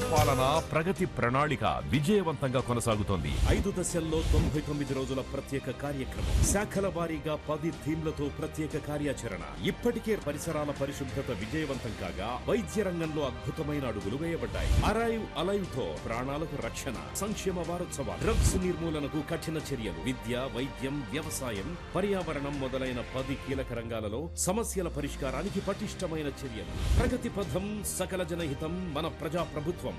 సుపరిపాలన ప్రగతి ప్రణాళిక విజయవంతంగా కొనసాగుతోంది ఐదు దశల్లో తొంభై తొమ్మిది రోజుల ప్రత్యేక కార్యక్రమం శాఖల వారీగా పది థీమ్లతో ప్రత్యేక కార్యాచరణ ఇప్పటికే పరిసరాల పరిశుభ్రత విజయవంతం కాగా వైద్య రంగంలో అద్భుతమైన అడుగులు వేయబడ్డాయి అరైవ్ అలైవ్ తో ప్రాణాలకు రక్షణ సంక్షేమ వారోత్సవాలు డ్రగ్స్ నిర్మూలనకు కఠిన చర్యలు విద్య వైద్యం వ్యవసాయం పర్యావరణం మొదలైన పది కీలక రంగాలలో సమస్యల పరిష్కారానికి పటిష్టమైన చర్యలు ప్రగతి పథం సకల జనహితం మన ప్రజా ప్రభుత్వం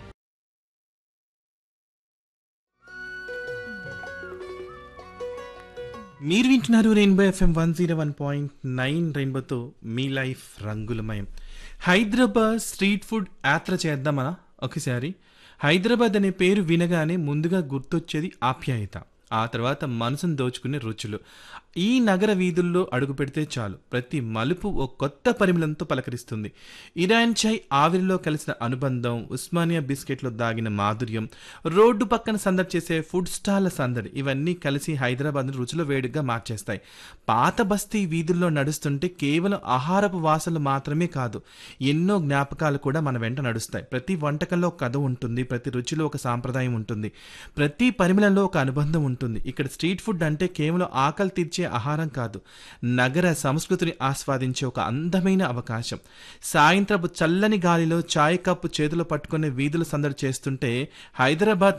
మీరు వింటున్నారు Rainbow FM one zero one point nine రెయిన్బోతో మీ లైఫ్ రంగులమయం హైదరాబాద్ స్ట్రీట్ ఫుడ్ యాత్ర చేద్దామనా ఒకసారి హైదరాబాద్ అనే పేరు వినగానే ముందుగా గుర్తొచ్చేది ఆప్యాయత ఆ తర్వాత మనసును దోచుకునే రుచులు ఈ నగర వీధుల్లో అడుగు పెడితే చాలు ప్రతి మలుపు ఓ కొత్త పరిమళంతో పలకరిస్తుంది ఇరాన్ చై ఆవిరిలో కలిసిన అనుబంధం ఉస్మానియా బిస్కెట్లో దాగిన మాధుర్యం రోడ్డు పక్కన సందడి చేసే ఫుడ్ స్టాల్ల సందడి ఇవన్నీ కలిసి హైదరాబాద్ను రుచిలో వేడిగా మార్చేస్తాయి పాత బస్తీ వీధుల్లో నడుస్తుంటే కేవలం ఆహారపు వాసనలు మాత్రమే కాదు ఎన్నో జ్ఞాపకాలు కూడా మన వెంట నడుస్తాయి ప్రతి వంటకంలో ఒక కథ ఉంటుంది ప్రతి రుచిలో ఒక సాంప్రదాయం ఉంటుంది ప్రతి పరిమళంలో ఒక అనుబంధం ఉంటుంది ఇక్కడ స్ట్రీట్ ఫుడ్ అంటే కేవలం ఆకలి తీర్చే ఆహారం కాదు నగర సంస్కృతిని ఆస్వాదించే ఒక అందమైన అవకాశం సాయంత్రపు చల్లని గాలిలో చాయ్ కప్పు చేతిలో పట్టుకునే వీధుల సందడి చేస్తుంటే హైదరాబాద్